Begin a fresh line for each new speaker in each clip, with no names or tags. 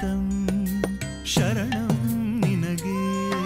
ಶರಣಂ ಶರಣಂ ನಿನಗೆ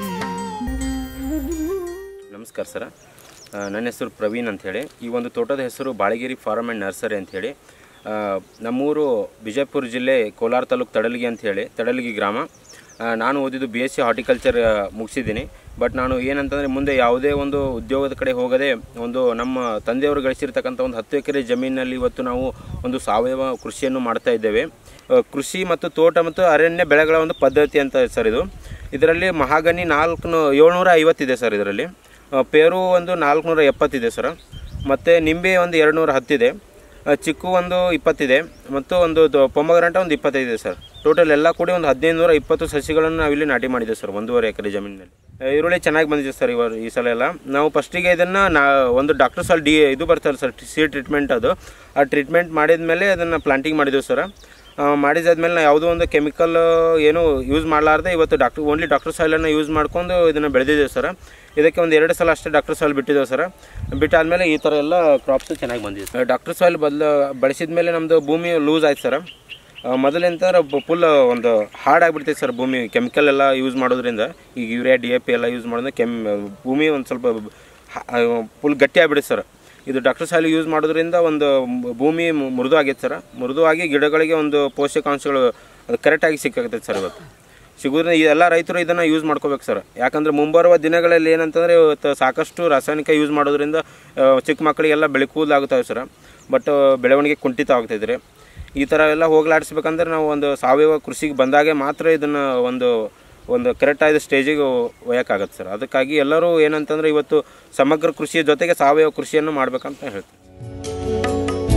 ನಮಸ್ಕಾರ ಸರ್ ಆ, ನನ್ನ ಹೆಸರು ಪ್ರವೀಣ್ ಅಂಥೇಳಿ ಈ ಒಂದು ತೋಟದ ಹೆಸರು ಬಾಳಗಿರಿ ಫಾರಮ್ ಆ್ಯಂಡ್ ನರ್ಸರಿ ಅಂಥೇಳಿ ಆ, ನಮ್ಮೂರು ವಿಜಯಪುರ ಜಿಲ್ಲೆ ಕೋಲಾರ ತಾಲೂಕು ತಡಲ್ಗಿ ಅಂಥೇಳಿ ತಡಲ್ಗಿ ಗ್ರಾಮ ಆ, ನಾನು ಓದಿದ್ದು ಬಿ ಎಸ್ ಸಿ ಹಾರ್ಟಿಕಲ್ಚರ್ ಮುಗಿಸಿದ್ದೀನಿ ಬಟ್ ನಾನು ಏನಂತಂದರೆ ಮುಂದೆ ಯಾವುದೇ ಒಂದು ಉದ್ಯೋಗದ ಕಡೆ ಹೋಗದೆ ಒಂದು ನಮ್ಮ ತಂದೆಯವರು ಗಳಿಸಿರ್ತಕ್ಕಂಥ ಒಂದು ಹತ್ತು ಎಕರೆ ಜಮೀನಿನಲ್ಲಿ ಇವತ್ತು ನಾವು ಒಂದು ಸಾವಯವ ಕೃಷಿಯನ್ನು ಮಾಡ್ತಾ ಇದ್ದೇವೆ ಆ, ಕೃಷಿ ಮತ್ತು ತೋಟ ಮತ್ತು ಅರಣ್ಯ ಬೆಳೆಗಳ ಒಂದು ಪದ್ಧತಿ ಅಂತ ಸರ್ ಇದು ಇದರಲ್ಲಿ ಮಹಾಗನಿ ನಾಲ್ಕು ಏಳ್ನೂರ ಐವತ್ತಿದೆ ಸರ್ ಇದರಲ್ಲಿ ಆ, ಪೇರು ಒಂದು ನಾಲ್ಕುನೂರ ಎಪ್ಪತ್ತಿದೆ ಸರ್ ಮತ್ತು ನಿಂಬೆ ಒಂದು ಎರಡುನೂರ ಹತ್ತಿದೆ ಆ, ಚಿಕ್ಕು ಒಂದು ಇಪ್ಪತ್ತಿದೆ ಮತ್ತು ಒಂದು ಪೊಮ್ಮಗರಂಟ ಒಂದು ಇಪ್ಪತ್ತೈದು ಇದೆ ಸರ್ ಟೋಟಲ್ ಎಲ್ಲ ಕೂಡಿ ಒಂದು ಹದಿನೈದು ನೂರ ಇಪ್ಪತ್ತು ಸಸಿಗಳನ್ನು ನಾವಿಲ್ಲಿ ನಾಟಿ ಮಾಡಿದ್ದೇವೆ ಸರ್ ಒಂದೂವರೆ ಎಕರೆ ಜಮೀನಿನಲ್ಲಿ ಆ, ಈರುಳ್ಳಿ ಚೆನ್ನಾಗಿ ಬಂದಿದೆ ಸರ್ ಇವ ಈ ಸಲ ಎಲ್ಲ ನಾವು ಫಸ್ಟಿಗೆ ಇದನ್ನು ನಾ ಒಂದು ಡಾಕ್ಟರ್ ಸಾಲ್ ಡಿ ಇದು ಬರ್ತಾರೆ ಸರ್ ಸಿ ಟ್ರೀಟ್ಮೆಂಟ್ ಅದು ಆ ಟ್ರೀಟ್ಮೆಂಟ್ ಮಾಡಿದ ಮೇಲೆ ಅದನ್ನು ಪ್ಲಾಂಟಿಂಗ್ ಮಾಡಿದೆವು ಸರ್ ಮಾಡಿದಾದ್ಮೇಲೆ ನಾವು ಯಾವುದೋ ಒಂದು ಕೆಮಿಕಲ್ ಏನು ಯೂಸ್ ಮಾಡಲಾರ್ದೆ ಇವತ್ತು ಡಾಕ್ಟರ್ ಓನ್ಲಿ ಡಾಕ್ಟರ್ ಸಾಯಿಲನ್ನು ಯೂಸ್ ಮಾಡ್ಕೊಂಡು ಇದನ್ನು ಬೆಳೆದಿದ್ದೇವೆ ಸರ್ ಇದಕ್ಕೆ ಒಂದು ಎರಡು ಸಲ ಅಷ್ಟೇ ಡಾಕ್ಟರ್ ಸಾಯಿಲ್ ಬಿಟ್ಟಿದ್ದೇವೆ ಸರ್ ಬಿಟ್ಟಾದ್ಮೇಲೆ ಈ ಥರ ಎಲ್ಲ ಕ್ರಾಪ್ಸ್ ಚೆನ್ನಾಗಿ ಬಂದಿದೆ ಡಾಕ್ಟರ್ ಸಾಯಿಲ್ ಬದಲ ಬಳಸಿದ ಮೇಲೆ ನಮ್ಮದು ಭೂಮಿ ಲೂಸ್ ಆಯ್ತು ಸರ್ ಮೊದಲೆಂತಂದ್ರೆ ಫುಲ್ ಒಂದು ಹಾರ್ಡ್ ಆಗಿಬಿಡ್ತೈತೆ ಸರ್ ಭೂಮಿ ಕೆಮಿಕಲ್ ಎಲ್ಲ ಯೂಸ್ ಮಾಡೋದ್ರಿಂದ ಈಗ ಯೂರಿಯಾ ಡಿ ಎ ಪಿ ಎಲ್ಲ ಯೂಸ್ ಮಾಡೋದ್ರಿಂದ ಕೆಮ್ ಭೂಮಿ ಒಂದು ಸ್ವಲ್ಪ ಫುಲ್ ಗಟ್ಟಿ ಆಗಿಬಿಡುತ್ತೆ ಸರ್ ಇದು ಡಾಕ್ಟರ್ ಸಾಯಿಲ್ ಯೂಸ್ ಮಾಡೋದ್ರಿಂದ ಒಂದು ಮ್- ಭೂಮಿ ಮು- ಮೃದು ಆಗೈತೆ ಸರ್ ಮೃದುವಾಗಿ ಗಿಡಗಳಿಗೆ ಒಂದು ಪೋಷಕಾಂಶಗಳು ಅದು ಕರೆಕ್ಟಾಗಿ ಸಿಕ್ಕಾಗತ್ತೈತೆ ಸರ್ ಇವತ್ತು ಸಿಗೋದ್ರಿಂದ ಈ ಎಲ್ಲ ರೈತರು ಇದನ್ನು ಯೂಸ್ ಮಾಡ್ಕೋಬೇಕು ಸರ್ ಯಾಕಂದರೆ ಮುಂಬರುವ ದಿನಗಳಲ್ಲಿ ಏನಂತಂದರೆ ಇವತ್ತು ಸಾಕಷ್ಟು ರಾಸಾಯನಿಕ ಯೂಸ್ ಮಾಡೋದ್ರಿಂದ ಆ, ಚಿಕ್ಕ ಮಕ್ಕಳಿಗೆಲ್ಲ ಬೆಳೆ ಕೂದಲಾಗುತ್ತವೆ ಸರ್ ಬಟ್ ಬೆಳವಣಿಗೆ ಕುಂಠಿತ ಆಗ್ತಾಯಿದ್ರೆ ಈ ಥರ ಎಲ್ಲ ಹೋಗ್ಲಾಡಿಸ್ಬೇಕಂದ್ರೆ ನಾವು ಒಂದು ಸಾವಯವ ಕೃಷಿಗೆ ಬಂದಾಗೆ ಮಾತ್ರ ಇದನ್ನು ಒಂದು ಒಂದು ಕರೆಕ್ಟಾದ ಸ್ಟೇಜಿಗೆ ಒಯ್ಯೋಕ್ಕಾಗತ್ತೆ ಸರ್ ಅದಕ್ಕಾಗಿ ಎಲ್ಲರೂ ಏನಂತಂದರೆ ಇವತ್ತು ಸಮಗ್ರ ಕೃಷಿಯ ಜೊತೆಗೆ ಸಾವಯವ ಕೃಷಿಯನ್ನು ಮಾಡ್ಬೇಕಂತ ಹೇಳ್ತೀನಿ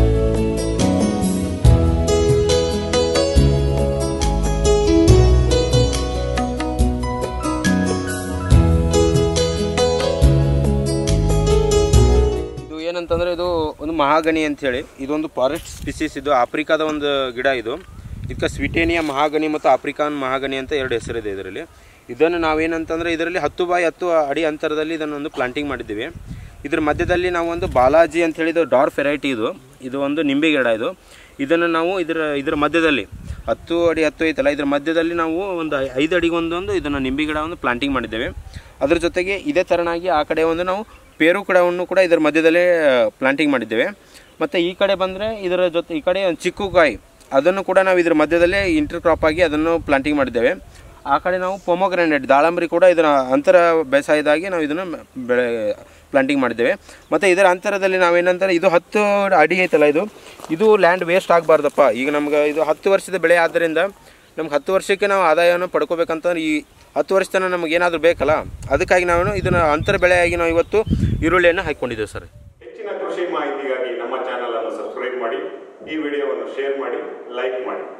ಇದು ಏನಂತಂದ್ರೆ ಇದು ಒಂದು ಮಹಾಗಣಿ ಅಂತ ಹೇಳಿ ಇದೊಂದು ಫಾರೆಸ್ಟ್ ಸ್ಪಿಸಿಸ್ ಇದು ಆಫ್ರಿಕಾದ ಒಂದು ಗಿಡ ಇದು ಇದಕ್ಕೆ ಸ್ವಿಟೇನಿಯಾ ಮಹಾಗಣಿ ಮತ್ತು ಆಫ್ರಿಕಾನ್ ಮಹಾಗಣಿ ಅಂತ ಎರಡು ಹೆಸರಿದೆ ಇದರಲ್ಲಿ ಇದನ್ನು ನಾವೇನಂತಂದ್ರೆ ಇದರಲ್ಲಿ ಹತ್ತು ಬಾಯಿ ಹತ್ತು ಅಡಿ ಅಂತರದಲ್ಲಿ ಇದನ್ನು ಒಂದು ಪ್ಲಾಂಟಿಂಗ್ ಮಾಡಿದ್ದೀವಿ ಇದ್ರ ಮಧ್ಯದಲ್ಲಿ ನಾವು ಒಂದು ಬಾಲಾಜಿ ಅಂತ ಹೇಳಿದ ಡಾರ್ಫ್ ವೆರೈಟಿ ಇದು ಇದು ಒಂದು ನಿಂಬೆ ಗಿಡ ಇದು ಇದನ್ನು ನಾವು ಇದರ ಇದರ ಮಧ್ಯದಲ್ಲಿ ಹತ್ತು ಅಡಿ ಹತ್ತು ಐತಲ್ಲ ಇದ್ರ ಮಧ್ಯದಲ್ಲಿ ನಾವು ಒಂದು ಐ- ಐದು ಅಡಿಗೆ ಒಂದೊಂದು ಇದನ್ನು ನಿಂಬೆ ಗಿಡವನ್ನು ಪ್ಲಾಂಟಿಂಗ್ ಮಾಡಿದ್ದೇವೆ ಅದ್ರ ಜೊತೆಗೆ ಇದೇ ಥರನಾಗಿ ಆ ಕಡೆ ಒಂದು ನಾವು ಪೇರು ಗಿಡವನ್ನು ಕೂಡ ಇದರ ಮಧ್ಯದಲ್ಲೇ ಪ್ಲಾಂಟಿಂಗ್ ಮಾಡಿದ್ದೇವೆ ಮತ್ತು ಈ ಕಡೆ ಬಂದರೆ ಇದರ ಜೊತೆ ಈ ಕಡೆ ಒಂದು ಚಿಕ್ಕು ಕಾಯಿ ಅದನ್ನು ಕೂಡ ನಾವು ಇದರ ಮಧ್ಯದಲ್ಲೇ ಇಂಟರ್ ಕ್ರಾಪ್ ಆಗಿ ಅದನ್ನು ಪ್ಲಾಂಟಿಂಗ್ ಮಾಡಿದ್ದೇವೆ ಆ ಕಡೆ ನಾವು ಪೊಮೊಗ್ರಾನೇಟ್ ದಾಳಂಬರಿ ಕೂಡ ಇದರ ಅಂತರ ಬೇಸಾಯದಾಗಿ ನಾವು ಇದನ್ನು ಬೆಳೆ ಪ್ಲಾಂಟಿಂಗ್ ಮಾಡಿದ್ದೇವೆ ಮತ್ತು ಇದರ ಅಂತರದಲ್ಲಿ ನಾವೇನಂತಾರೆ ಇದು ಹತ್ತು ಅಡಿ ಐತಲ್ಲ ಇದು ಇದು ಲ್ಯಾಂಡ್ ವೇಸ್ಟ್ ಆಗಬಾರ್ದಪ್ಪ ಈಗ ನಮ್ಗೆ ಇದು ಹತ್ತು ವರ್ಷದ ಬೆಳೆ ಆದ್ದರಿಂದ ನಮ್ಗೆ ಹತ್ತು ವರ್ಷಕ್ಕೆ ನಾವು ಆದಾಯವನ್ನು ಪಡ್ಕೋಬೇಕಂತಂದ್ರೆ ಈ ಹತ್ತು ವರ್ಷ ತನಕ ನಮಗೆ ಏನಾದರೂ ಬೇಕಲ್ಲ ಅದಕ್ಕಾಗಿ ನಾವು ಇದನ್ನು ಅಂತರ ಬೆಳೆಯಾಗಿ ನಾವು ಇವತ್ತು ಈರುಳ್ಳಿಯನ್ನು ಹಾಕ್ಕೊಂಡಿದ್ದೇವೆ ಸರ್
ಹೆಚ್ಚಿನ ಕೃಷಿ ಮಾಹಿತಿಗಾಗಿ ನಮ್ಮ ಚಾನಲ್ ಅನ್ನು ಸಬ್ಸ್ಕ್ರೈಬ್ ಮಾಡಿ ಈ ವಿಡಿಯೋವನ್ನು ಶೇರ್ ಮಾಡಿ ಲೈಕ್ ಮಾಡಿ